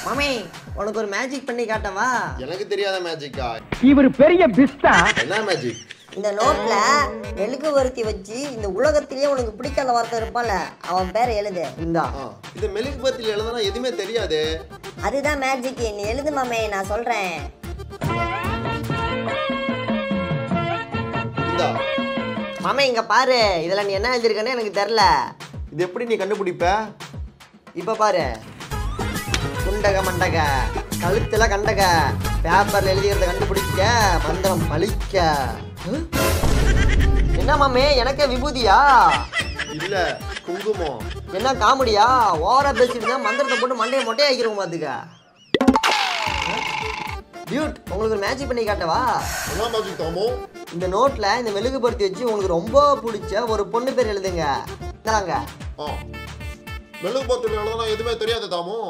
மாமே உனக்கு ஒரு மேஜிக் பண்ணி காட்டவா எனக்கு தெரியாத மேஜிக்கா இவர் பெரிய பிஸ்தா என்ன மேஜிக் இந்த நோட்ல மெழுகு ஒருத்தி வச்சு இந்த உலகத்திலேயே உனக்கு பிடிக்காத வார்த்தை இருப்பான்ல அவன் பேரை எழுது இந்தா ஆ இது மெழுகு பத்தியில் எழுதுனா எதுவுமே தெரியாது அதுதான் மேஜிக் நீ எழுது மாமே நான் சொல்றேன் இந்தா மாமே இங்க பாரு இதுல நீ என்ன எழுதிருக்கன்னு எனக்கு தெரியல இது எப்படி நீ கண்டுபிடிப்ப இப்ப பாரு குண்டக மண்டக கழுத்துல கண்டக பேப்பர்ல எழுதிக்கிறத கண்டுபிடிக்க மந்திரம் பழிக்க ஹம்? என்ன மாமே எனக்கே விபூதியா இல்ல குங்குமம் என்ன காமெடியா ஓவரா பேசிட்டு இருந்தா மந்திரத்தை போட்டு மண்டையை மொட்டையா ஆக்கிருவோம் பாத்துக்க டியூட் உங்களுக்கு ஒரு மேட்ச் பண்ணி காட்டவா என்ன மேஜிக் தாமோ இந்த நோட்ல இந்த மெழுகுபடுத்தி வச்சு உங்களுக்கு ரொம்ப பிடிச்ச ஒரு பொண்ணு பேர் எழுதுங்க இந்தாங்க ஆ மெழுகு பத்தியில் எழுதுனா எதுவுமே தெரியாது தாமோ